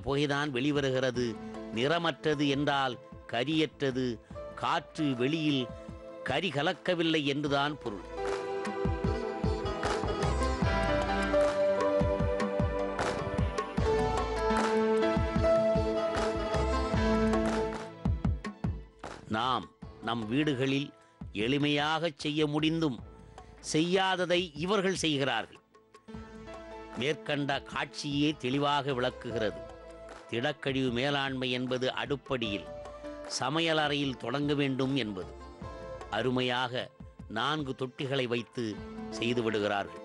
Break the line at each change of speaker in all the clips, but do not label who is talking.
புகைதான் வெளிவருகிறது நிறமற்றது என்றால் கரியற்றது காற்று வெளியில் கரி கலக்கவில்லை என்றுதான் பொருள் நாம் நம் வீடுகளில் எளிமையாகச் செய்ய முடிந்தும் செய்யாததை இவர்கள் செய்கிறார்கள் மேற்கண்ட காட்சியே தெளிவாக விளக்குகிறது திடக்கழிவு மேலாண்மை என்பது அடுப்படியில் சமையலறையில் தொடங்க வேண்டும் என்பது அருமையாக நான்கு தொட்டிகளை வைத்து செய்து விடுகிறார்கள்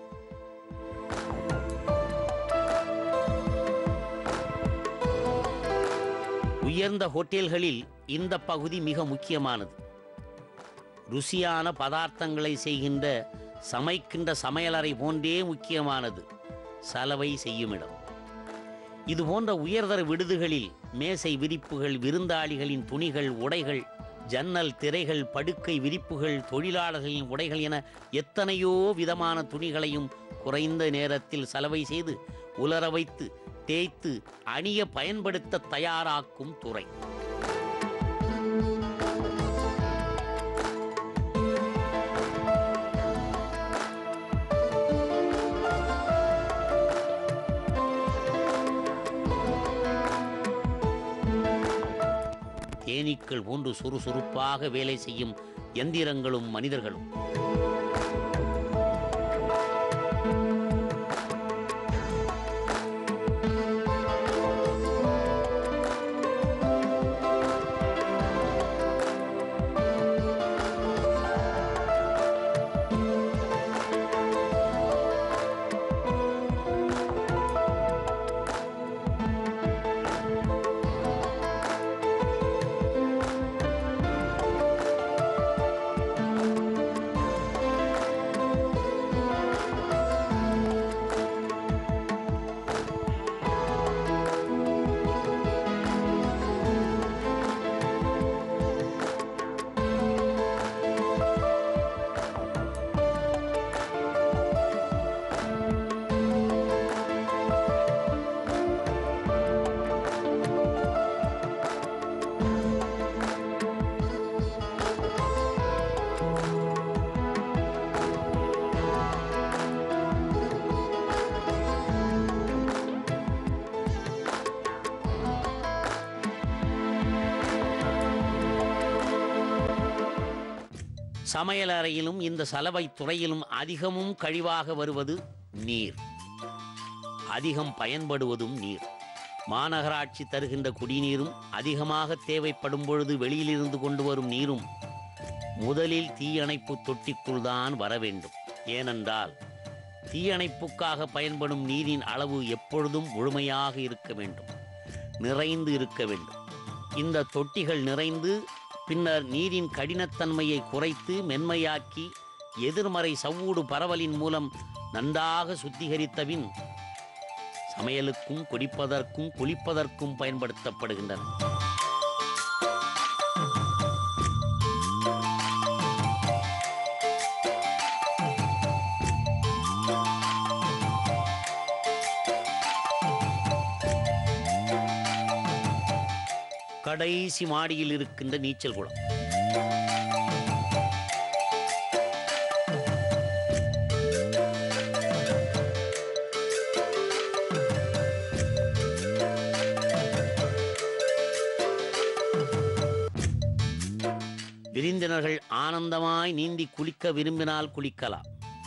உயர்ந்த ஹோட்டல்களில் இந்த பகுதி மிக முக்கியமானது ருசியான பதார்த்தங்களை செய்கின்ற சமைக்கின்ற சமையலறை போன்றே முக்கியமானது சலவை செய்யும் இடம் இது போன்ற உயர்தர விடுதிகளில் மேசை விரிப்புகள் விருந்தாளிகளின் துணிகள் உடைகள் ஜன்னல் திரைகள் படுக்கை விரிப்புகள் தொழிலாளர்களின் உடைகள் என எத்தனையோ விதமான துணிகளையும் குறைந்த நேரத்தில் சலவை செய்து உலர வைத்து தேய்த்து அணிய பயன்படுத்த தயாராக்கும் துறை தேனீக்கள் போன்று சுறுசுறுப்பாக வேலை செய்யும் எந்திரங்களும் மனிதர்களும் சமையலறையிலும் இந்த சலவை துறையிலும் அதிகமும் கழிவாக வருவது நீர் அதிகம் பயன்படுவதும் நீர் மாநகராட்சி தருகின்ற குடிநீரும் அதிகமாக தேவைப்படும் பொழுது வெளியிலிருந்து கொண்டு வரும் நீரும் முதலில் தீயணைப்பு தொட்டிக்குள் தான் வர வேண்டும் ஏனென்றால் தீயணைப்புக்காக பயன்படும் நீரின் அளவு எப்பொழுதும் முழுமையாக இருக்க வேண்டும் நிறைந்து இருக்க வேண்டும் இந்த தொட்டிகள் நிறைந்து பின்னர் நீரின் கடினத்தன்மையை குறைத்து மென்மையாக்கி எதிர்மறை சவ்வூடு பரவலின் மூலம் நன்றாக சுத்திகரித்தபின் சமையலுக்கும் குடிப்பதற்கும் குளிப்பதற்கும் பயன்படுத்தப்படுகின்றன கடைசி மாடியில் இருக்கின்ற நீச்சல் குளம் விருந்தினர்கள் ஆனந்தமாய் நீந்தி குளிக்க விரும்பினால் குளிக்கலாம்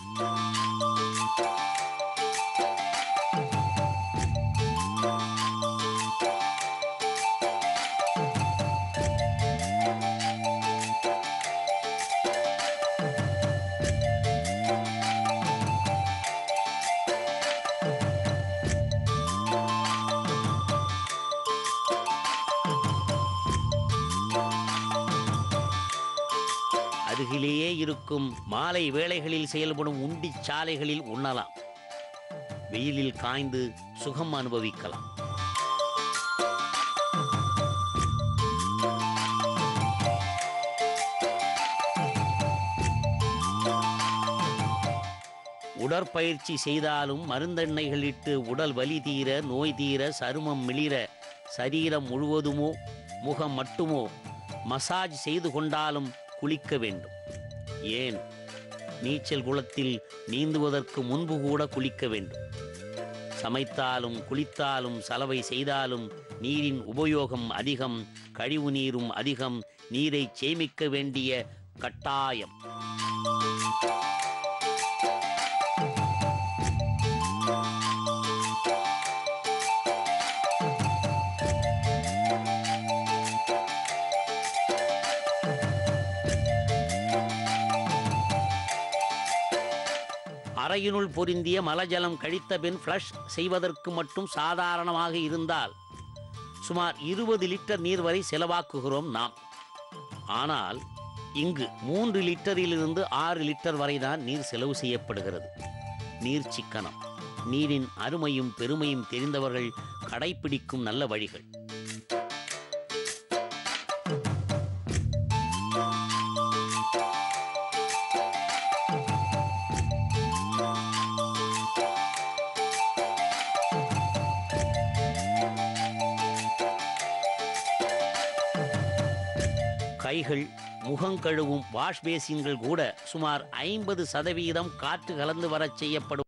அருகிலேயே இருக்கும் மாலை வேளைகளில் செயல்படும் உண்டி சாலைகளில் உண்ணலாம் வெயிலில் காய்ந்து சுகம் அனுபவிக்கலாம் உடற்பயிற்சி செய்தாலும் மருந்தெண்ணெய்கள் இட்டு உடல் வலி தீர நோய் தீர சருமம் மிளிர சரீரம் முழுவதுமோ முகம் மட்டுமோ மசாஜ் செய்து கொண்டாலும் குளிக்க வேண்டும் ஏன் நீச்சல் குளத்தில் நீந்துவதற்கு முன்பு கூட குளிக்க வேண்டும் சமைத்தாலும் குளித்தாலும் சலவை செய்தாலும் நீரின் உபயோகம் அதிகம் கழிவு நீரும் அதிகம் நீரை சேமிக்க வேண்டிய கட்டாயம் அறையினுள் பொருந்திய மலஜலம் கழித்த பின் ஃப்ளஷ் செய்வதற்கு மட்டும் சாதாரணமாக இருந்தால் சுமார் இருபது லிட்டர் நீர் வரை செலவாக்குகிறோம் நாம் ஆனால் இங்கு மூன்று லிட்டரிலிருந்து ஆறு லிட்டர் வரை தான் நீர் செலவு செய்யப்படுகிறது நீர் சிக்கனம் நீரின் அருமையும் பெருமையும் தெரிந்தவர்கள் கடைப்பிடிக்கும் நல்ல வழிகள் கைகள் முகம் கழுவும் வாஷ் பேசின்கள் கூட சுமார் ஐம்பது சதவீதம் காற்று கலந்து வரச் செய்யப்படும்